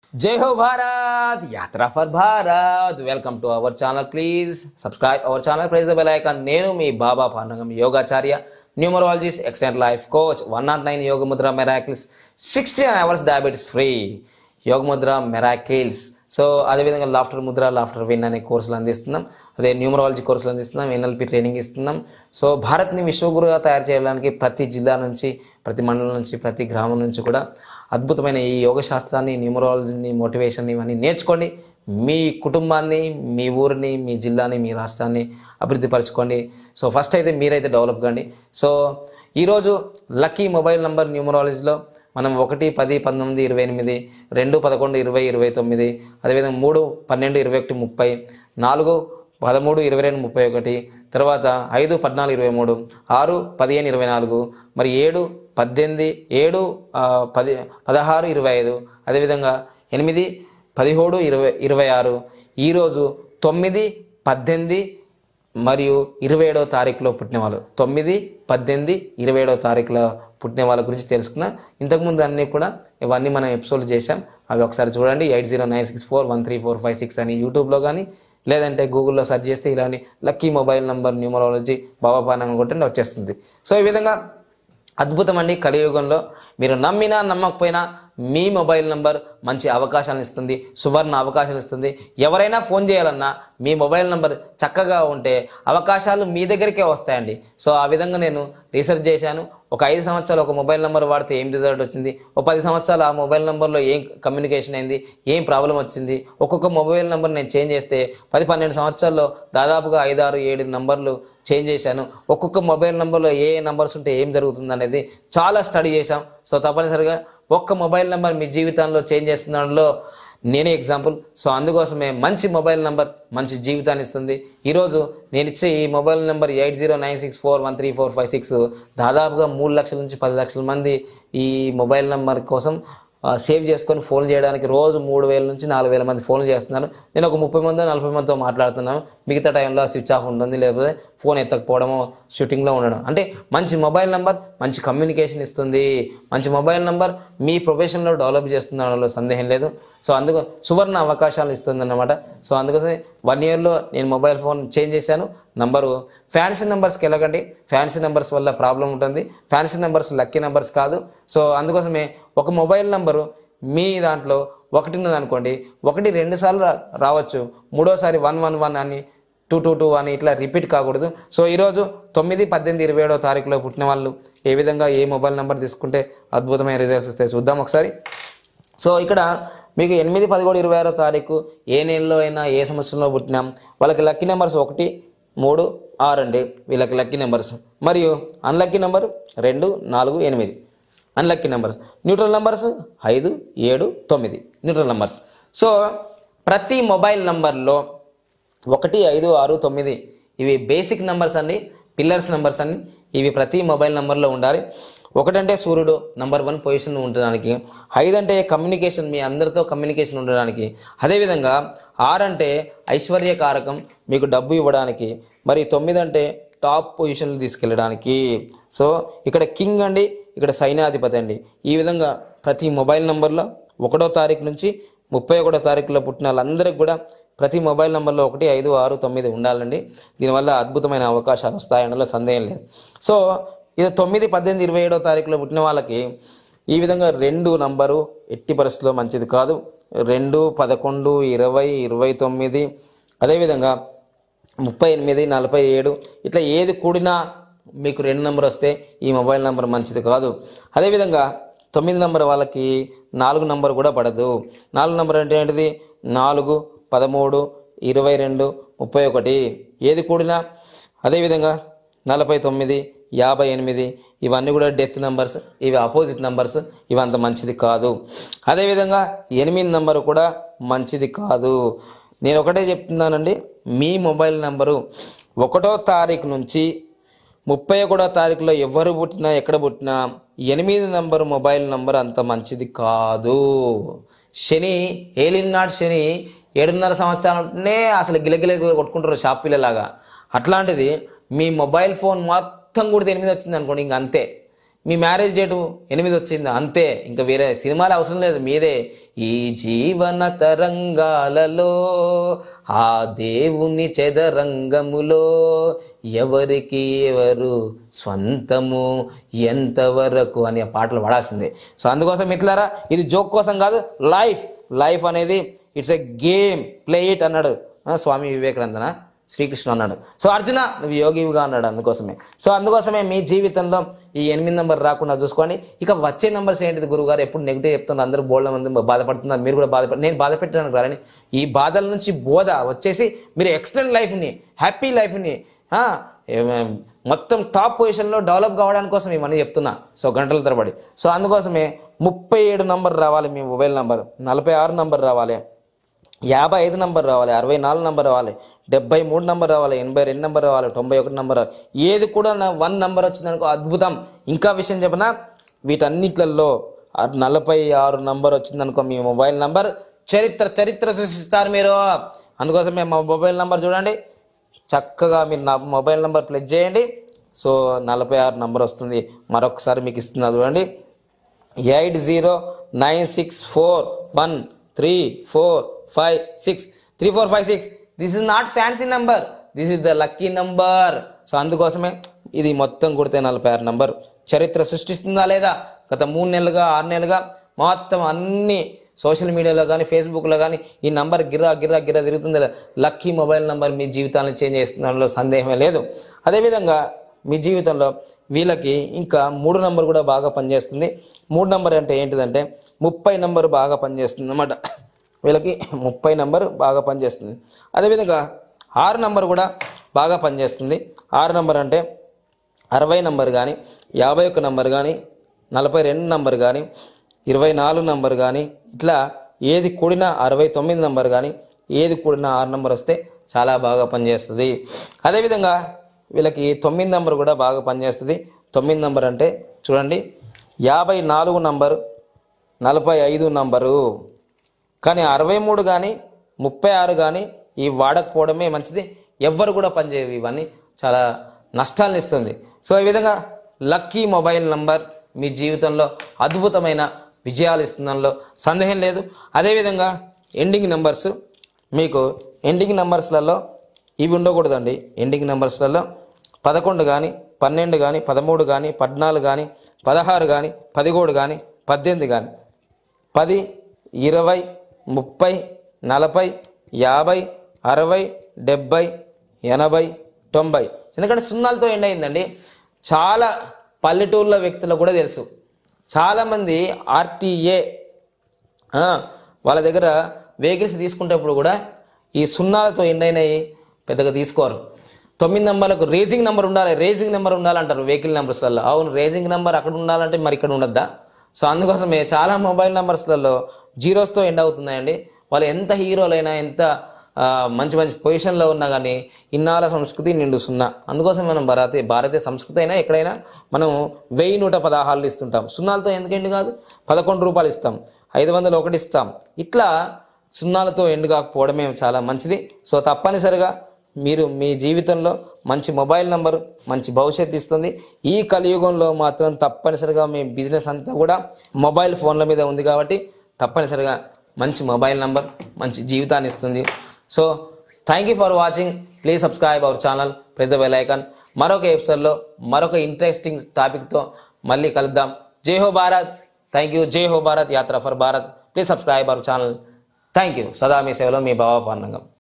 జై హో భారత్ యాత్ర for Bharat welcome to our channel please subscribe our channel press the bell icon నేను మీ బాబా పాండగం యోగాచార్య numerologist extent life coach one naught nine yoga mudra miracles sixteen hours diabetes free yoga mudra miracles so అదేవిధంగా laughter mudra laughter win అనే కోర్సులు అందిస్తున్నాం అదే numerology కోర్సులు అందిస్తున్నాం ఎన్ఎల్పి ట్రైనింగ్ ఇస్తున్నాం సో భారత్ని విశ్వగురుగా తయారు చేయడానికి ప్రతి జిల్లా నుంచి ప్రతి మండలం నుంచి ప్రతి గ్రామం నుంచి కూడా అద్భుతమైన ఈ యోగ శాస్త్రాన్ని న్యూమరాలజీని మోటివేషన్ ఇవన్నీ నేర్చుకోండి మీ కుటుంబాన్ని మీ ఊరిని మీ జిల్లాని మీ రాష్ట్రాన్ని అభివృద్ధి పరచుకోండి సో ఫస్ట్ అయితే మీరైతే డెవలప్ కండి సో ఈరోజు లక్కీ మొబైల్ నంబర్ న్యూమరాలజీలో మనం ఒకటి పది పంతొమ్మిది ఇరవై ఎనిమిది రెండు పదకొండు ఇరవై ఇరవై తొమ్మిది అదేవిధంగా మూడు పన్నెండు ఇరవై ఒకటి ముప్పై నాలుగు పదమూడు ఇరవై రెండు ముప్పై ఒకటి తర్వాత ఐదు పద్నాలుగు ఇరవై మూడు ఆరు పదిహేను ఇరవై నాలుగు మరి ఏడు పద్దెనిమిది ఏడు ఆ, పది పదహారు ఇరవై ఐదు అదేవిధంగా ఎనిమిది పదిహేడు ఇరవై ఇరవై ఆరు ఈరోజు తొమ్మిది పద్దెనిమిది మరియు ఇరవై ఏడవ తారీఖులో పుట్టిన వాళ్ళు తొమ్మిది పద్దెనిమిది ఇరవై ఏడవ తారీఖులో పుట్టిన వాళ్ళ గురించి తెలుసుకుందాం ఇంతకుముందు అన్నీ కూడా ఇవన్నీ మనం ఎపిసోడ్ చేసాం అవి ఒకసారి చూడండి eight zero nine six four one three four five six అని యూట్యూబ్లో కానీ లేదంటే గూగుల్లో సెర్చ్ చేస్తే ఇలాంటి లక్కీ మొబైల్ నంబర్ న్యూమరాలజీ బాబాపానంగా కొట్టండి వచ్చేస్తుంది సో ఈ విధంగా అద్భుతం అండి కలియుగంలో మీరు నమ్మినా నమ్మకపోయినా మీ మొబైల్ నంబర్ మంచి అవకాశాలను ఇస్తుంది సువర్ణ అవకాశాలు ఇస్తుంది ఎవరైనా ఫోన్ చేయాలన్నా మీ మొబైల్ నంబర్ చక్కగా ఉంటే అవకాశాలు మీ దగ్గరికే వస్తాయండి సో ఆ విధంగా నేను రీసెర్చ్ చేశాను ఒక ఐదు సంవత్సరాలు ఒక మొబైల్ నెంబర్ వాడితే ఏం రిజల్ట్ వచ్చింది ఒక పది సంవత్సరాలు ఆ మొబైల్ నెంబర్లో ఏం కమ్యూనికేషన్ అయింది ఏం ప్రాబ్లం వచ్చింది ఒక్కొక్క మొబైల్ నెంబర్ నేను చేంజ్ చేస్తే పది పన్నెండు సంవత్సరాల్లో దాదాపుగా ఐదు ఆరు ఏడు నంబర్లు చేంజ్ చేశాను ఒక్కొక్క మొబైల్ నెంబర్లో ఏ ఏ నంబర్స్ ఉంటే ఏం జరుగుతుంది అనేది చాలా స్టడీ చేశాం సో తప్పనిసరిగా ఒక్క మొబైల్ నెంబర్ మీ జీవితంలో చేంజ్ చేస్తున్న నేనే ఎగ్జాంపుల్ సో అందుకోసమే మంచి మొబైల్ నెంబర్ మంచి జీవితాన్ని ఇస్తుంది ఈరోజు నేను ఇచ్చే ఈ mobile number eight zero nine six four one three four five six దాదాపుగా మూడు లక్షల నుంచి పది లక్షల మంది ఈ మొబైల్ నెంబర్ కోసం ఆ, సేవ్ చేసుకొని ఫోన్ చేయడానికి రోజు మూడు వేల నుంచి నాలుగు వేల మంది ఫోన్లు చేస్తున్నారు నేను ఒక ముప్పై మంది నలభై మందితో మాట్లాడుతున్నాను మిగతా టైంలో స్విచ్ ఆఫ్ ఉంటుంది లేకపోతే ఫోన్ ఎత్తకపోవడము షూటింగ్లో ఉండడం అంటే మంచి మొబైల్ నెంబర్ మంచి కమ్యూనికేషన్ ఇస్తుంది మంచి మొబైల్ నెంబర్ మీ ప్రొఫెషన్లో డెవలప్ చేస్తుందనలో సందేహం లేదు సో అందుకు సువర్ణ అవకాశాలు ఇస్తుంది అన్నమాట సో అందుకోసం వన్ ఇయర్లో నేను మొబైల్ ఫోన్ చేంజ్ చేశాను నంబరు ఫ్యాన్సీ నెంబర్స్కి వెళ్ళకండి ఫ్యాన్సీ నెంబర్స్ వల్ల ప్రాబ్లం ఉంటుంది ఫ్యాన్సీ నెంబర్స్ లక్కీ నెంబర్స్ కాదు సో అందుకోసమే ఒక మొబైల్ నంబరు మీ దాంట్లో ఒకటి ఉన్నది అనుకోండి ఒకటి రెండు సార్లు రా- రావచ్చు మూడోసారి వన్ వన్ వన్ అని టూ టూ టూ అని ఇట్లా రిపీట్ కాకూడదు సో ఈరోజు తొమ్మిది పద్దెనిమిది ఇరవై ఏడో తారీఖులో పుట్టిన వాళ్ళు ఏ విధంగా ఏ మొబైల్ నెంబర్ తీసుకుంటే అద్భుతమైన రిజల్ట్స్ వస్తాయి చూద్దాం ఒకసారి సో ఇక్కడ మీకు ఎనిమిది పదకొండు ఇరవై ఆరో తారీఖు ఏ నెలలో అయినా ఏ సంవత్సరంలో పుట్టినాం వాళ్ళకి లక్కీ నెంబర్స్ ఒకటి మూడు ఆరు అండి వీళ్ళకి లక్కీ నెంబర్స్ మరియు అన్లక్కీ నెంబర్ రెండు నాలుగు ఎనిమిది అన్లక్కీ నెంబర్స్ న్యూట్రల్ నెంబర్స్ ఐదు ఏడు తొమ్మిది న్యూట్రల్ నెంబర్స్ సో ప్రతి మొబైల్ నంబర్లో ఒకటి ఐదు ఆరు తొమ్మిది ఇవి బేసిక్ నెంబర్స్ అండి పిల్లర్స్ నెంబర్స్ అన్ని ఇవి ప్రతి మొబైల్ నెంబర్లో ఉండాలి ఒకటంటే సూర్యుడు నంబర్ వన్ పొజిషన్ ఉండడానికి ఐదు అంటే కమ్యూనికేషన్ మీ అందరితో కమ్యూనికేషన్ ఉండడానికి అదేవిధంగా ఆరు అంటే ఐశ్వర్యకారకం మీకు డబ్బు ఇవ్వడానికి మరి తొమ్మిది అంటే టాప్ పొజిషన్లు తీసుకెళ్ళడానికి సో ఇక్కడ కింగ్ అండి ఇక్కడ సైన్యాధిపతి అండి ఈ విధంగా ప్రతి మొబైల్ నెంబర్లో ఒకటో తారీఖు నుంచి ముప్పై ఒకటో తారీఖులో పుట్టిన వాళ్ళందరికీ కూడా ప్రతి మొబైల్ నెంబర్లో ఒకటి ఐదు ఆరు తొమ్మిది ఉండాలండి దీనివల్ల అద్భుతమైన అవకాశాలు వస్తాయనలో సందేహం లేదు సో ఇది తొమ్మిది పద్దెనిమిది ఇరవై ఏడో తారీఖులో పుట్టిన వాళ్ళకి ఈ విధంగా రెండు నంబరు ఎట్టి పరిస్థితుల్లో మంచిది కాదు రెండు పదకొండు ఇరవై ఇరవై తొమ్మిది అదేవిధంగా ముప్పై ఎనిమిది నలభై ఏడు ఇట్లా ఏది కూడినా మీకు రెండు నెంబర్ వస్తే ఈ మొబైల్ నెంబర్ మంచిది కాదు అదేవిధంగా తొమ్మిది నెంబర్ వాళ్ళకి నాలుగు నెంబర్ కూడా పడదు నాలుగు నెంబర్ అంటే ఏంటిది నాలుగు పదమూడు ఇరవై రెండు ముప్పై ఒకటి ఏది కూడినా అదేవిధంగా నలభై తొమ్మిది యాభై ఎనిమిది ఇవన్నీ కూడా డెత్ నెంబర్స్ ఇవి అపోజిట్ నెంబర్స్ ఇవి అంత మంచిది కాదు అదేవిధంగా ఎనిమిది నెంబర్ కూడా మంచిది కాదు నేను ఒకటే చెప్తున్నానండి మీ మొబైల్ నెంబరు ఒకటో తారీఖు నుంచి ముప్పై ఒకటో తారీఖులో ఎవరు పుట్టినా ఎక్కడ పుట్టినా ఎనిమిది నంబర్ మొబైల్ నంబర్ అంత మంచిది కాదు శని ఏలినాడు శని ఏడున్నర సంవత్సరాలు ఉంటేనే అసలు గిలగిల కొట్టుకుంటారు షాప్ పిల్లలాగా అట్లాంటిది మీ మొబైల్ ఫోన్ మొత్తం కూడా ఎనిమిది వచ్చింది అనుకోండి ఇంక అంతే మీ మ్యారేజ్ డేటు ఎనిమిది వచ్చింది అంతే ఇంకా వేరే సినిమాలు అవసరం లేదు మీదే ఈ జీవన తరంగాలలో ఆ దేవుని చెదరంగములో ఎవరికి ఎవరు స్వంతము ఎంతవరకు అనే పాటలు పడాల్సిందే సో అందుకోసం మిత్రులారా ఇది జోక్ కోసం కాదు లైఫ్ లైఫ్ అనేది it's a game play it అన్నాడు ఆ, స్వామి వివేకానందన శ్రీకృష్ణ అన్నాడు సో అర్జున నువ్వు యోగివిగా అన్నాడు అందుకోసమే సో అందుకోసమే మీ జీవితంలో ఈ ఎనిమిది నెంబర్ రాకుండా చూసుకోండి ఇక వచ్చే నెంబర్స్ ఏంటిది గురుగారు ఎప్పుడు నెగిటివ్ చెప్తున్నారు అందరూ బోల్డ్ మంది బాధపడుతున్నారు మీరు కూడా బాధపడ నేను బాధ పెట్టడానికి రాలని ఈ బాధల నుంచి బోధ వచ్చేసి మీరు ఎక్సలెంట్ లైఫ్ని హ్యాపీ లైఫ్ని ఆ, ఏం- మొత్తం టాప్ పొజిషన్లో డెవలప్ కావడానికి కోసం ఇవన్నీ చెప్తున్నా సో గంటల తరబడి సో అందుకోసమే ముప్పై ఏడు నంబర్ రావాలి మీ మొబైల్ నంబర్ నలభై ఆరు నంబర్ రావాలి యాభై ఐదు నంబర్ రావాలి అరవై నాలుగు నంబర్ రావాలి డెబ్బై మూడు నంబర్ రావాలి ఎనభై రెండు నంబర్ రావాలి తొంభై ఒకటి నంబర్ రావాలి ఏది కూడా నా వన్ నంబర్ వచ్చిందనుకో అద్భుతం ఇంకా విషయం చెప్పనా వీటన్నిట్లలో ఆ నలభై ఆరు నంబర్ వచ్చిందనుకో మీ మొబైల్ నంబర్ చరిత్ర చరిత్ర సృష్టిస్తారు మీరు అందుకోసమే మా మొబైల్ నంబర్ చూడండి చక్కగా మీరు నా మొబైల్ నంబర్ ప్లస్ చేయండి సో నలభై ఆరు నంబర్ వస్తుంది మరొకసారి మీకు ఇస్తున్నా చూడండి eight zero nine six four one three four five six three four five six this is not fancy number this is the lucky number so అందుకోసమే ఇది మొత్తం కొడితే నలభై ఆరు నంబర్ చరిత్ర సృష్టిస్తుందా లేదా గత మూడు నెలలుగా ఆరు నెలలుగా మొత్తం అన్ని సోషల్ మీడియాలో కానీ ఫేస్బుక్లో కానీ ఈ నంబర్ గిర్రా గిర్రా గిర్రా తిరుగుతుంది లేదా లక్కీ మొబైల్ నంబర్ మీ జీవితాలను చేంజ్ చేస్తున్నలో సందేహమే లేదు అదేవిధంగా మీ జీవితంలో వీళ్ళకి ఇంకా మూడు నంబర్ కూడా బాగా పనిచేస్తుంది మూడు నంబర్ అంటే ఏంటిదంటే ముప్పై నంబర్ బాగా పనిచేస్తుంది అన్నమాట వీళ్ళకి ముప్పై నంబర్ బాగా పనిచేస్తుంది అదేవిధంగా ఆరు నంబర్ కూడా బాగా పనిచేస్తుంది ఆరు నంబర్ అంటే అరవై నంబర్ కానీ యాభై ఒక్క నంబర్ కానీ నలభై రెండు నంబర్ కానీ ఇరవై నాలుగు నంబర్ కానీ ఇట్లా ఏది కూడినా అరవై తొమ్మిది నంబర్ కానీ ఏది కూడినా ఆరు నంబర్ వస్తే చాలా బాగా పనిచేస్తుంది అదేవిధంగా వీళ్ళకి తొమ్మిది నంబర్ కూడా బాగా పనిచేస్తుంది తొమ్మిది నంబర్ అంటే చూడండి యాభై నాలుగు నంబరు నలభై ఐదు నంబరు కానీ అరవై మూడు కానీ ముప్పై ఆరు కానీ ఈ వాడకపోవడమే మంచిది ఎవ్వరు కూడా పనిచేయవు ఇవన్నీ చాలా నష్టాలను ఇస్తుంది సో ఈ విధంగా లక్కీ మొబైల్ నంబర్ మీ జీవితంలో అద్భుతమైన విజయాలు ఇస్తుందంలో సందేహం లేదు అదేవిధంగా ఎండింగ్ నెంబర్స్ మీకు ఎండింగ్ నెంబర్స్లలో ఇవి ఉండకూడదండి ఎండింగ్ నెంబర్స్లలో పదకొండు కానీ పన్నెండు కానీ పదమూడు కానీ పద్నాలుగు కానీ పదహారు కానీ పదిహేడు కానీ పద్దెనిమిది కానీ పది ఇరవై ముప్పై నలభై యాభై అరవై డెబ్బై ఎనభై తొంభై ఎందుకంటే సున్నాలతో ఎండ్ అయిందండి చాలా పల్లెటూర్ల వ్యక్తులకు కూడా తెలుసు చాలామంది ఆర్టీఏ ఆ, వాళ్ళ దగ్గర వెహికల్స్ తీసుకునేటప్పుడు కూడా ఈ సున్నాలతో ఎండ్ అయినాయి పెద్దగా తీసుకోరు తొమ్మిది నెంబర్లకు రేసింగ్ నెంబర్ ఉండాలి రేసింగ్ నెంబర్ ఉండాలంటారు వెహికల్ నెంబర్స్లలో అవును రేసింగ్ నెంబర్ అక్కడ ఉండాలంటే మరి ఇక్కడ ఉండద్దా సో అందుకోసమే చాలా మొబైల్ నెంబర్స్లలో జీరోస్తో ఎండ్ అవుతున్నాయండి వాళ్ళు ఎంత హీరోలైనా ఎంత ఆ, మంచి మంచి పొజిషన్లో ఉన్నా కానీ ఇన్నాళ్ళ సంస్కృతి నిండు సున్నా అందుకోసం మనం భారతీయ భారతీయ సంస్కృతి అయినా ఎక్కడైనా మనం వెయ్యి నూట పదహారులు ఇస్తుంటాం సున్నాలతో ఎందుకండి కాదు పదకొండు రూపాయలు ఇస్తాం ఐదు వందలు ఒకటి ఇస్తాం ఇట్లా సున్నాలతో ఎండు కాకపోవడమే చాలా మంచిది సో తప్పనిసరిగా మీరు మీ జీవితంలో మంచి మొబైల్ నంబర్ మంచి భవిష్యత్తు ఇస్తుంది ఈ కలియుగంలో మాత్రం తప్పనిసరిగా మీ బిజినెస్ అంతా కూడా మొబైల్ ఫోన్ల మీద ఉంది కాబట్టి తప్పనిసరిగా మంచి మొబైల్ నంబర్ మంచి జీవితాన్ని ఇస్తుంది so thank you for watching please subscribe our channel press the bell icon మరొక ఎపిసోడ్లో మరొక ఇంట్రెస్టింగ్ టాపిక్తో మళ్ళీ కలుద్దాం జై హో భారత్ థ్యాంక్ యూ జై హో భారత్ యాత్ర for Bharat please subscribe our channel thank you సదా మీ సేవలో మీ బాబా పాండంగం